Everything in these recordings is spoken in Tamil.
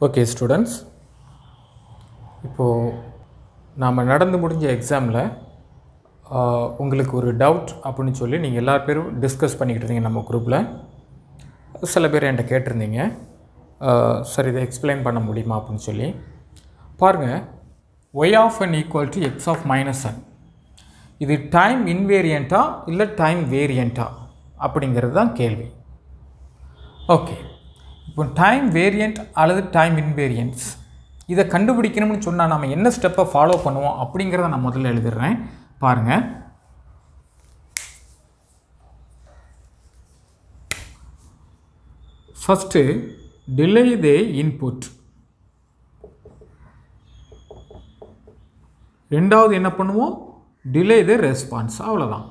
ஓகே ஸ்டூடெண்ட்ஸ் இப்போது நாம் நடந்து முடிஞ்ச எக்ஸாமில் உங்களுக்கு ஒரு டவுட் அப்படின்னு சொல்லி நீங்கள் எல்லா பேரும் டிஸ்கஸ் பண்ணிக்கிட்டு இருந்தீங்க நம்ம குரூப்பில் சில பேர் என்கிட்ட கேட்டிருந்தீங்க சார் இதை எக்ஸ்பிளைன் பண்ண முடியுமா அப்படின்னு சொல்லி பாருங்கள் y of n equal to x of minus n இது டைம் இன்வேரியண்ட்டா இல்லை டைம் வேரியண்ட்டா அப்படிங்கிறது தான் கேள்வி ஓகே இப்போ டைம் வேரியண்ட் அல்லது டைம் இன்வேரியன்ஸ் இதை கண்டுபிடிக்கணும்னு சொன்னால் நம்ம என்ன ஸ்டெப்பை ஃபாலோ பண்ணுவோம் அப்படிங்கிறத நான் முதல்ல எழுதிடுறேன் பாருங்கள் ஃபஸ்ட்டு டிலே தே இன்புட் ரெண்டாவது என்ன பண்ணுவோம் டிலே த ரெஸ்பான்ஸ் அவ்வளோதான்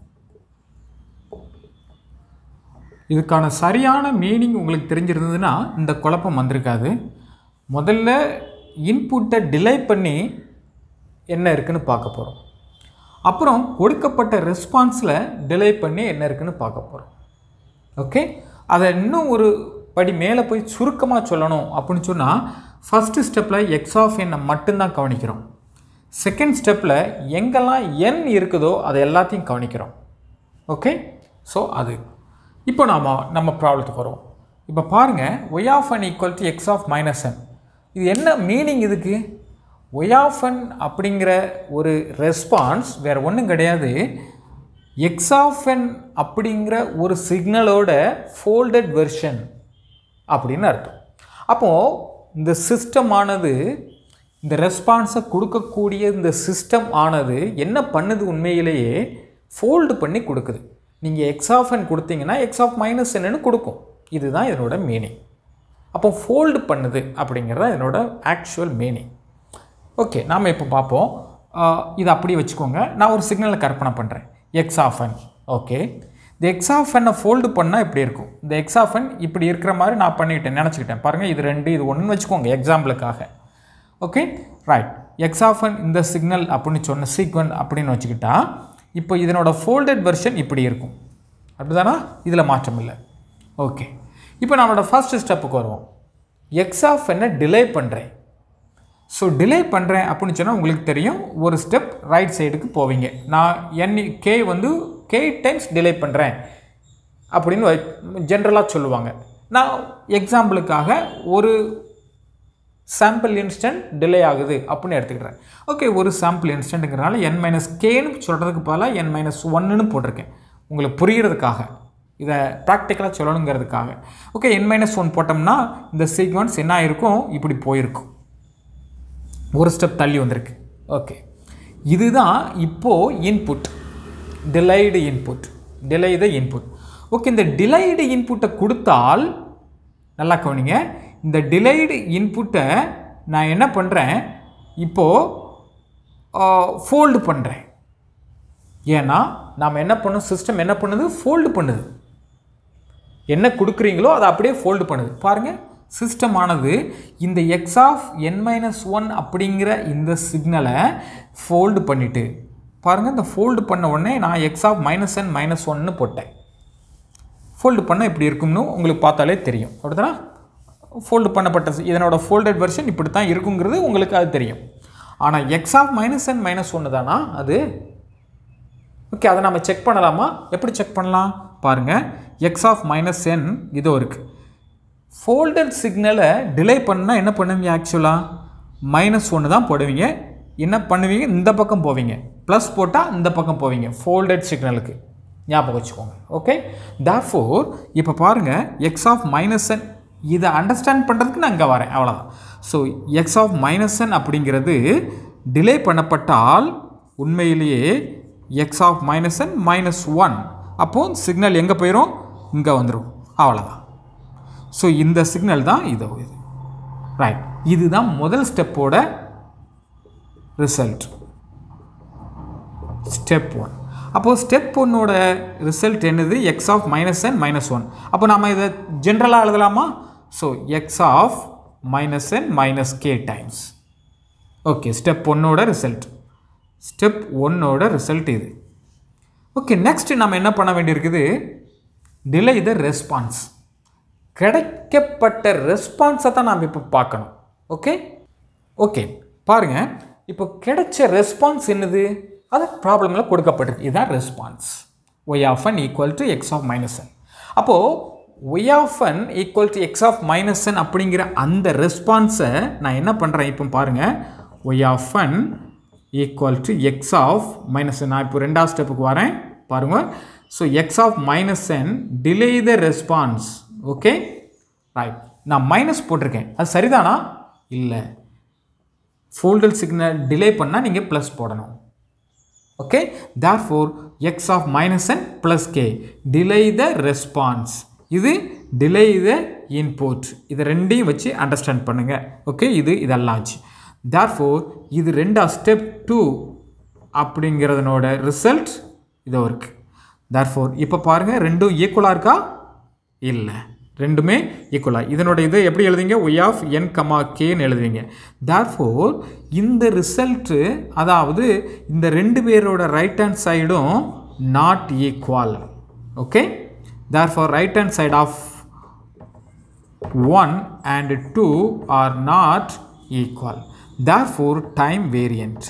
இதுக்கான சரியான மீனிங் உங்களுக்கு தெரிஞ்சிருந்ததுன்னா இந்த குழப்பம் வந்திருக்காது முதல்ல இன்புட்டை டிலே பண்ணி என்ன இருக்குன்னு பார்க்க போகிறோம் அப்புறம் கொடுக்கப்பட்ட ரெஸ்பான்ஸில் டிலே பண்ணி என்ன இருக்குன்னு பார்க்க போகிறோம் ஓகே அதை இன்னும் ஒரு படி மேலே போய் சுருக்கமாக சொல்லணும் அப்படின்னு சொன்னால் ஃபஸ்ட்டு ஸ்டெப்பில் எக்ஸ் ஆஃப் என்னை மட்டும்தான் கவனிக்கிறோம் செகண்ட் ஸ்டெப்பில் எங்கெல்லாம் என் இருக்குதோ அதை எல்லாத்தையும் கவனிக்கிறோம் ஓகே ஸோ அது இப்போ நாம் நம்ம ப்ராப்ளத்துக்கு வரும் இப்போ பாருங்கள் y of n equal to x of minus n இது என்ன மீனிங் இதுக்கு ஒய் ஆஃப் அன் அப்படிங்கிற ஒரு ரெஸ்பான்ஸ் வேறு ஒன்றும் கிடையாது எக்ஸ் ஆஃப் என் அப்படிங்கிற ஒரு சிக்னலோட ஃபோல்டட் வெர்ஷன் அப்படின்னு அர்த்தம் அப்போது இந்த சிஸ்டம் ஆனது இந்த ரெஸ்பான்ஸை கொடுக்கக்கூடிய இந்த சிஸ்டம் ஆனது என்ன பண்ணுது உண்மையிலேயே ஃபோல்டு பண்ணி கொடுக்குது நீங்கள் எக்ஸ் ஆஃப் என் கொடுத்தீங்கன்னா எக்ஸ் ஆஃப் மைனஸ் என்னன்னு கொடுக்கும் இதுதான் இதனோட மீனிங் அப்போ ஃபோல்டு பண்ணுது அப்படிங்கிறது தான் இதனோட ஆக்சுவல் மீனிங் ஓகே நாம் இப்போ பார்ப்போம் இதை அப்படியே வச்சுக்கோங்க நான் ஒரு சிக்னலை கற்பனை பண்ணுறேன் எக்ஸ் ஆஃப் என் ஓகே இந்த எக்ஸ் ஆஃப் என்னை ஃபோல்டு பண்ணால் இப்படி இருக்கும் இந்த எக்ஸ் ஆஃப் என் இப்படி இருக்கிற மாதிரி நான் பண்ணிக்கிட்டேன் நினச்சிக்கிட்டேன் பாருங்கள் இது ரெண்டு இது ஒன்றுன்னு வச்சுக்கோங்க எக்ஸாம்பிளுக்காக okay right x of n இந்த சிக்னல் அப்படின்னு சொன்ன சீக்வன் அப்படின்னு வச்சுக்கிட்டா இப்போ இதனோட ஃபோல்டட் வெர்ஷன் இப்படி இருக்கும் அப்படிதானா இதில் மாற்றம் இல்லை ஓகே இப்போ நம்மளோட ஃபஸ்ட்டு ஸ்டெப்புக்கு வருவோம் எக்ஸ் ஆஃப் என்ன டிலே பண்ணுறேன் ஸோ டிலே பண்ணுறேன் அப்படின்னு சொன்னால் உங்களுக்கு தெரியும் ஒரு ஸ்டெப் ரைட் சைடுக்கு போவீங்க நான் என் கே வந்து கே டைம்ஸ் டிலே பண்ணுறேன் அப்படின்னு ஜென்ரலாக சொல்லுவாங்க நான் எக்ஸாம்பிளுக்காக ஒரு சாம்பிள் இன்ஸ்டன்ட் டிலே ஆகுது அப்படின்னு எடுத்துக்கிறேன் ஓகே ஒரு சாம்பிள் இன்ஸ்டன்ட்டுங்கிறனால என் மைனஸ் கேன்னு சொல்கிறதுக்கு பதிலாக என் மைனஸ் ஒன்னுன்னு போட்டிருக்கேன் உங்களுக்கு புரிகிறதுக்காக இதை ப்ராக்டிக்கலாக சொல்லணுங்கிறதுக்காக ஓகே என் மைனஸ் ஒன் போட்டோம்னா இந்த சீக்வன்ஸ் என்ன ஆயிருக்கும் இப்படி போயிருக்கும் ஒரு ஸ்டெப் தள்ளி வந்திருக்கு ஓகே இதுதான் இப்போது input delayed input delay the input okay இந்த டிலைடு இன்புட்டை கொடுத்தால் நல்லா கவனிங்க இந்த டிலைடு இன்புட்டை நான் என்ன பண்ணுறேன் இப்போது ஃபோல்டு பண்ணுறேன் ஏன்னா நாம் என்ன பண்ணோம் சிஸ்டம் என்ன பண்ணுது ஃபோல்டு பண்ணுது என்ன கொடுக்குறீங்களோ அதை அப்படியே ஃபோல்டு பண்ணுது பாருங்கள் சிஸ்டம் ஆனது இந்த x of n minus one அப்படிங்கிற இந்த சிக்னலை ஃபோல்டு பண்ணிவிட்டு பாருங்கள் இந்த ஃபோல்டு பண்ண உடனே நான் x of minus n minus one போட்டேன் ஃபோல்டு பண்ண இப்படி இருக்கும்னு உங்களுக்கு பார்த்தாலே தெரியும் அப்படிதானா ஃபோல்டு பண்ணப்பட்ட இதனோட ஃபோல்டட் வெர்ஷன் இப்படி தான் இருக்குங்கிறது உங்களுக்கு அது தெரியும் ஆனால் x of minus n minus ஒன்று தானா அது ஓகே அதை நம்ம செக் பண்ணலாமா எப்படி செக் பண்ணலாம் பாருங்கள் எக்ஸ் ஆஃப் மைனஸ் என் இதோ இருக்குது ஃபோல்டட் சிக்னலை டிலே பண்ணால் என்ன பண்ணுவீங்க ஆக்சுவலாக மைனஸ் ஒன்று தான் போடுவீங்க என்ன பண்ணுவீங்க இந்த பக்கம் போவீங்க ப்ளஸ் போட்டால் இந்த பக்கம் போவீங்க ஃபோல்டட் சிக்னலுக்கு ஞாபகம் வச்சுக்கோங்க ஓகே ஃபோர் இப்போ பாருங்கள் எக்ஸ் ஆஃப் மைனஸ் என் இதை அண்டர்ஸ்டாண்ட் பண்ணுறதுக்கு நான் இங்கே வரேன் அவ்வளோதான் so x of minus n அப்படிங்கிறது டிலே பண்ணப்பட்டால் உண்மையிலேயே x of minus n minus one அப்போது சிக்னல் எங்கே போயிடும் இங்கே வந்துடும் அவ்வளோதான் ஸோ இந்த சிக்னல் தான் இதோ இது ரைட் இதுதான் முதல் ஸ்டெப்போட ரிசல்ட் ஸ்டெப் ஒன் அப்போது ஸ்டெப் ஒன்னோட ரிசல்ட் என்னது x of minus n minus one அப்போ நம்ம இதை ஜென்ரலாக எழுதலாமா so x of minus n minus k times okay step ஒன்னோட ரிசல்ட் ஸ்டெப் ஒன்னோட ரிசல்ட் இது ஓகே நெக்ஸ்ட் நம்ம என்ன பண்ண வேண்டியிருக்குது டிலே த ரெஸ்பான்ஸ் கிடைக்கப்பட்ட ரெஸ்பான்ஸை தான் நாம் இப்போ பார்க்கணும் ஓகே ஓகே பாருங்கள் இப்போ கிடைச்ச ரெஸ்பான்ஸ் என்னது அது ப்ராப்ளமில் கொடுக்கப்பட்டிருக்கு இதுதான் response y of n equal to x of minus n அப்போது y of n equal to x of minus n அப்படிங்கிற அந்த ரெஸ்பான்ஸை நான் என்ன பண்ணுறேன் இப்போ பாருங்கள் y of n equal to x of minus நான் இப்போ ரெண்டாவது ஸ்டெப்புக்கு வரேன் பாருங்கள் so x of minus n delay the response okay right நான் மைனஸ் போட்டிருக்கேன் அது சரிதானா இல்லை ஃபோல்டல் சிக்னல் டிலே பண்ணால் நீங்கள் ப்ளஸ் போடணும் okay therefore x of minus and plus k delay the response இது டிலே த இன்புட் இது ரெண்டையும் வச்சு அண்டர்ஸ்டாண்ட் பண்ணுங்கள் ஓகே இது இதெல்லாம் ஆச்சு தேர் ஃபோர் இது ரெண்டா ஸ்டெப் டூ அப்படிங்கிறதுனோட ரிசல்ட் இதோ இருக்குது தேர் ஃபோர் இப்போ பாருங்கள் ரெண்டும் ஈக்குவலாக இருக்கா இல்லை ரெண்டுமே ஈக்குவலாக இதனோட இது எப்படி எழுதுவீங்க ஒய் ஆஃப் என் கமா கேன்னு எழுதுவீங்க தேர் ஃபோர் இந்த ரிசல்ட்டு அதாவது இந்த ரெண்டு பேரோட ரைட் ஹேண்ட் சைடும் not equal okay therefore right hand side of one and two are not equal therefore time variant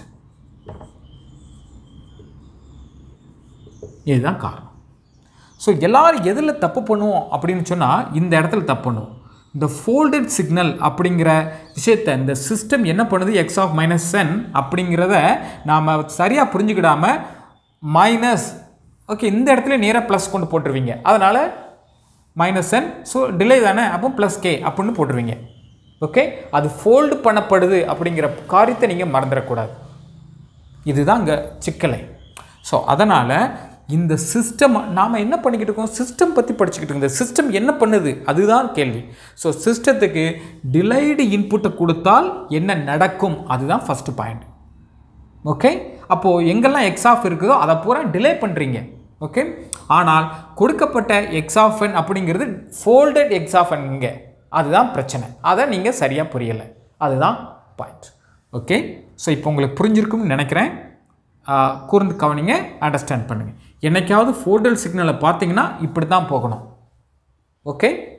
இதுதான் காரணம் ஸோ எல்லாரும் எதில் தப்பு பண்ணுவோம் அப்படின்னு சொன்னால் இந்த இடத்துல தப்பு பண்ணுவோம் இந்த ஃபோல்டட் சிக்னல் அப்படிங்கிற விஷயத்தை இந்த சிஸ்டம் என்ன பண்ணுது எக்ஸ் ஆஃப் மைனஸ் என் அப்படிங்கிறத நாம் சரியாக புரிஞ்சுக்கிடாம மைனஸ் ஓகே இந்த இடத்துல நேராக ப்ளஸ் கொண்டு போட்டுருவீங்க அதனால் மைனஸ் என் ஸோ டிலே தானே அப்போ ப்ளஸ் கே அப்படின்னு போட்டுருவீங்க ஓகே அது ஃபோல்டு பண்ணப்படுது அப்படிங்கிற காரியத்தை நீங்கள் மறந்துடக்கூடாது இதுதான் இங்கே சிக்கலை ஸோ அதனால் இந்த சிஸ்டம் நாம் என்ன பண்ணிக்கிட்டு இருக்கோம் சிஸ்டம் பற்றி படிச்சுக்கிட்டு இருக்கோம் இந்த சிஸ்டம் என்ன பண்ணுது அதுதான் கேள்வி ஸோ சிஸ்டத்துக்கு டிலைடு இன்புட்டை கொடுத்தால் என்ன நடக்கும் அதுதான் ஃபஸ்ட்டு பாயிண்ட் ஓகே அப்போது எங்கெல்லாம் எக்ஸ் ஆஃப் இருக்குதோ அதை பூரா டிலே பண்ணுறீங்க ஓகே ஆனால் கொடுக்கப்பட்ட எக்ஸ் ஆஃப் என் அப்படிங்கிறது ஃபோல்டட் எக்ஸ் ஆஃப் என் இங்கே அதுதான் பிரச்சனை அதை நீங்கள் சரியாக புரியலை அதுதான் பாயிண்ட் ஓகே ஸோ இப்போ உங்களுக்கு புரிஞ்சிருக்கும்னு நினைக்கிறேன் ஆஹ் கூர்ந்து கவனிங்க அண்டர்ஸ்டாண்ட் பண்ணுங்கள் என்னைக்காவது ஃபோல்டல் சிக்னலை பார்த்தீங்கன்னா இப்படி தான் போகணும் ஓகே